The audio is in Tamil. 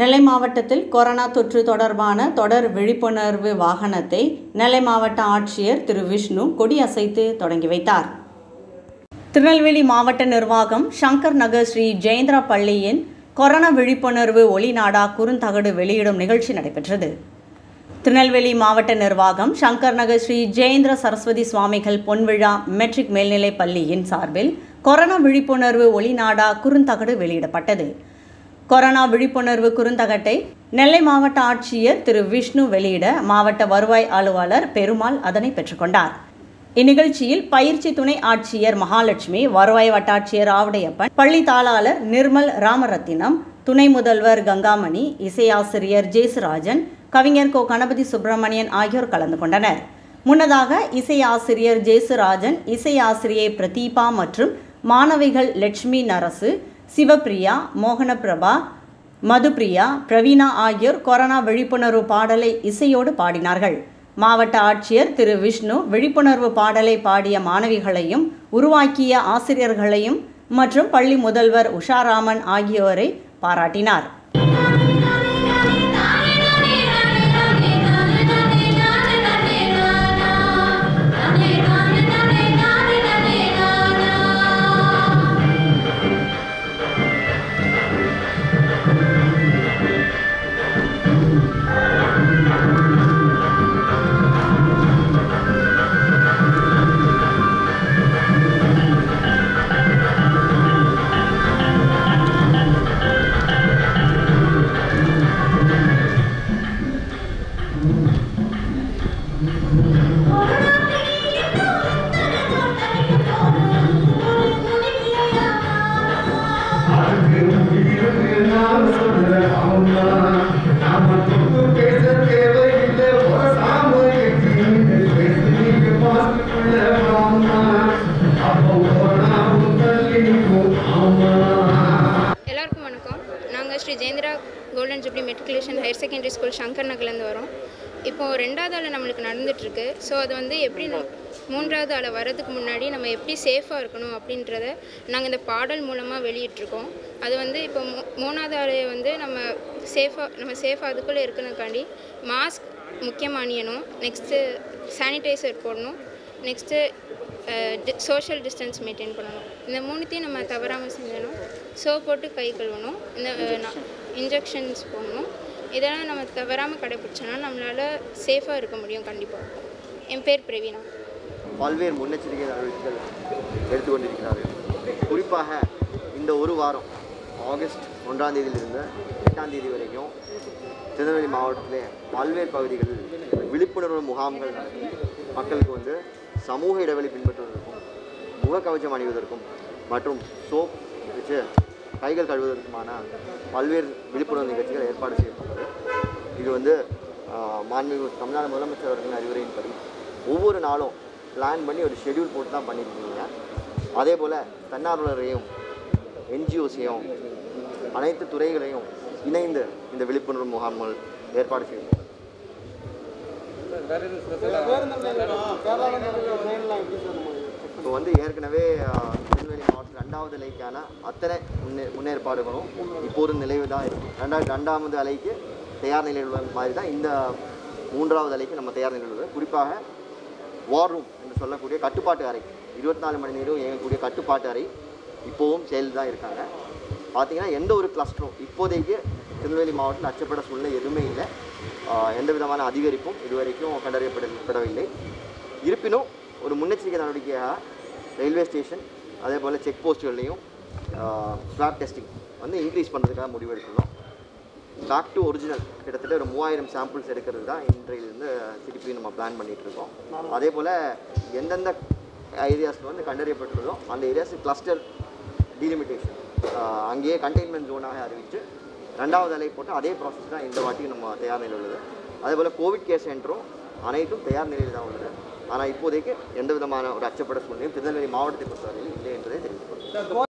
நெல்லை மாவட்டத்தில் கொரோனா தொற்று தொடர்பான தொடர் விழிப்புணர்வு வாகனத்தை நெல்லை மாவட்ட ஆட்சியர் திரு விஷ்ணு கொடியசைத்து தொடங்கி வைத்தார் திருநெல்வேலி மாவட்ட நிர்வாகம் சங்கர் நகர் ஸ்ரீ ஜெயந்திரா பள்ளியின் கொரோனா விழிப்புணர்வு ஒளிநாடா குறுந்தகடு வெளியிடும் நிகழ்ச்சி நடைபெற்றது திருநெல்வேலி மாவட்ட நிர்வாகம் சங்கர் நகர் ஸ்ரீ ஜெயேந்திர சரஸ்வதி சுவாமிகள் பொன்விழா மெட்ரிக் மேல்நிலைப் பள்ளியின் சார்பில் கொரோனா விழிப்புணர்வு ஒளிநாடா குறுந்தகடு வெளியிடப்பட்டது கொரோனா விழிப்புணர்வு குறுந்தகட்டை நெல்லை மாவட்ட ஆட்சியர் திரு விஷ்ணு வெளியிட மாவட்ட வருவாய் அலுவலர் பெருமாள் அதனை பெற்றுக்கொண்டார் இந்நிகழ்ச்சியில் பயிற்சி துணை ஆட்சியர் மகாலட்சுமி வருவாய் வட்டாட்சியர் ஆவுடையப்பன் பள்ளி தாளாளர் நிர்மல் ராமரத்தினம் துணை முதல்வர் கங்காமணி இசையாசிரியர் ஜேசுராஜன் கவிஞர் கோ கணபதி சுப்பிரமணியன் ஆகியோர் கலந்து கொண்டனர் முன்னதாக இசையாசிரியர் ஜேசுராஜன் இசையாசிரியை பிரதீபா மற்றும் மாணவிகள் லட்சுமி நரசு சிவப்பிரியா மோகனபிரபா மதுப்பிரியா பிரவீனா ஆகியோர் கொரோனா விழிப்புணர்வு பாடலை இசையோடு பாடினார்கள் மாவட்ட ஆட்சியர் திரு விஷ்ணு விழிப்புணர்வு பாடலை பாடிய மாணவிகளையும் உருவாக்கிய ஆசிரியர்களையும் மற்றும் பள்ளி முதல்வர் உஷாராமன் ஆகியோரை பாராட்டினார் எல்லாருக்கும் வணக்கம் நாங்கள் Sri Jayendra golden jubilee matriculation higher secondary school Shankar நகர்லேருந்து வரோம் இப்போது ரெண்டாவது ஆள் நம்மளுக்கு நடந்துகிட்ருக்கு ஸோ அது வந்து எப்படி நம்ம மூன்றாவது ஆளை வர்றதுக்கு முன்னாடி நம்ம எப்படி சேஃபாக இருக்கணும் அப்படின்றத நாங்கள் இந்த பாடல் மூலமாக வெளியிட்ருக்கோம் அது வந்து இப்போ மூ மூணாவது ஆளை வந்து நம்ம சேஃபாக நம்ம சேஃபாக அதுக்குள்ளே இருக்கணுக்காண்டி மாஸ்க் முக்கியமாக அணியணும் நெக்ஸ்ட்டு சானிடைசர் போடணும் நெக்ஸ்ட்டு சோஷியல் டிஸ்டன்ஸ் மெயின்டைன் பண்ணணும் இந்த மூணுத்தையும் நம்ம தவறாமல் செஞ்சணும் சோப் போட்டு கை கழுவணும் இந்த இன்ஜெக்ஷன்ஸ் போடணும் இதெல்லாம் நம்ம தவறாமல் கடைப்பிடிச்சோன்னா நம்மளால் சேஃபாக இருக்க முடியும் கண்டிப்பாக என் பேர் பிரவீனா பல்வேறு முன்னெச்சரிக்கை நடவடிக்கைகள் எடுத்துக்கொண்டிருக்கிறார்கள் குறிப்பாக இந்த ஒரு வாரம் ஆகஸ்ட் ஒன்றாம் தேதியிலிருந்து எட்டாம் தேதி வரைக்கும் திருநெல்வேலி மாவட்டத்திலே பல்வேறு பகுதிகளில் விழிப்புணர்வு முகாம்கள் நடத்தி மக்களுக்கு வந்து சமூக இடைவெளி பின்பற்றுவதற்கும் முகக்கவச்சம் அணிவதற்கும் மற்றும் சோப் வச்சு கைகள் கழுவுவதற்குமான பல்வேறு விழிப்புணர்வு நிகழ்ச்சிகள் ஏற்பாடு செய்யப்பட்டது இது வந்து ஆஹ், மாண்புமிகு தமிழ்நாடு முதலமைச்சர் அவர்களின் அறிவுரையின்படி ஒவ்வொரு நாளும் பிளான் பண்ணி ஒரு ஷெட்யூல் போட்டு தான் பண்ணியிருக்கீங்க அதே போல் தன்னார்வலரையும் என்ஜிஓஸையும் அனைத்து துறைகளையும் இணைந்து இந்த விழிப்புணர்வு முகாம்கள் ஏற்பாடு செய்யணும் இப்போ வந்து ஏற்கனவே ஆஹ், திருநெல்வேலி மாவட்டம் ரெண்டாவது அலைக்கான அத்தனை முன்னே முன்னேற்பாடுகளும் இப்போது நிலைவு தான் இருக்கும் ரெண்டாவது ரெண்டாவது அலைக்கு தயார் நிலையில் உள்ள மாதிரி தான் இந்த மூன்றாவது அலைக்கு நம்ம தயார் நிலையில் உள்ளது குறிப்பாக வார் ரூம் என்று சொல்லக்கூடிய கட்டுப்பாட்டு அறை இருபத்தி நாலு மணி நேரம் இயங்கக்கூடிய கட்டுப்பாட்டு அறை இப்போவும் செயல் தான் இருக்காங்க பார்த்தீங்கன்னா எந்த ஒரு கிளஸ்டரும் இப்போதைக்கு திருநெல்வேலி மாவட்டத்தில் அச்சப்பட சூழ்நிலை எதுவுமே இல்லை ஆஹ் எந்த விதமான அதிகரிப்பும் இதுவரைக்கும் கண்டறியப்படப்படவில்லை இருப்பினும் ஒரு முன்னெச்சரிக்கை நடவடிக்கையாக ரயில்வே ஸ்டேஷன் அதே போல் செக் போஸ்ட்டுகள்லையும் ஸ்வாப் டெஸ்டிங் வந்து இன்க்ரீஸ் பண்ணுறதுக்காக முடிவெடுக்கணும் பேக் டு ஒரிஜினல் கிட்டத்தட்ட ஒரு மூவாயிரம் சாம்பிள்ஸ் எடுக்கிறது தான் இன்றையிலிருந்து திருப்பி நம்ம பிளான் பண்ணிட்டு இருக்கோம் அதே போல் எந்தெந்த ஏரியாஸில் வந்து கண்டறியப்பட்டுள்ளதோ அந்த ஏரியாஸ் கிளஸ்டர் டீலிமிட்டேஷன் அங்கேயே கண்டெய்ன்மெண்ட் ஜோனாக அறிவித்து ரெண்டாவது அலை போட்டு அதே ப்ராசஸ் தான் இந்த வாட்டி நம்ம தயார் நிலையில் உள்ளது அதே போல் கோவிட் கேர் சென்டரும் அனைத்தும் தயார் நிலையில் தான் உள்ளது ஆனால் இப்போதைக்கு எந்த விதமான ஒரு அச்சப்பட சூழ்நிலையும் திருநெல்வேலி மாவட்டத்தை பொறுத்தவரையில் இல்லை என்பதை தெரிவித்துக் கொள்கிறேன்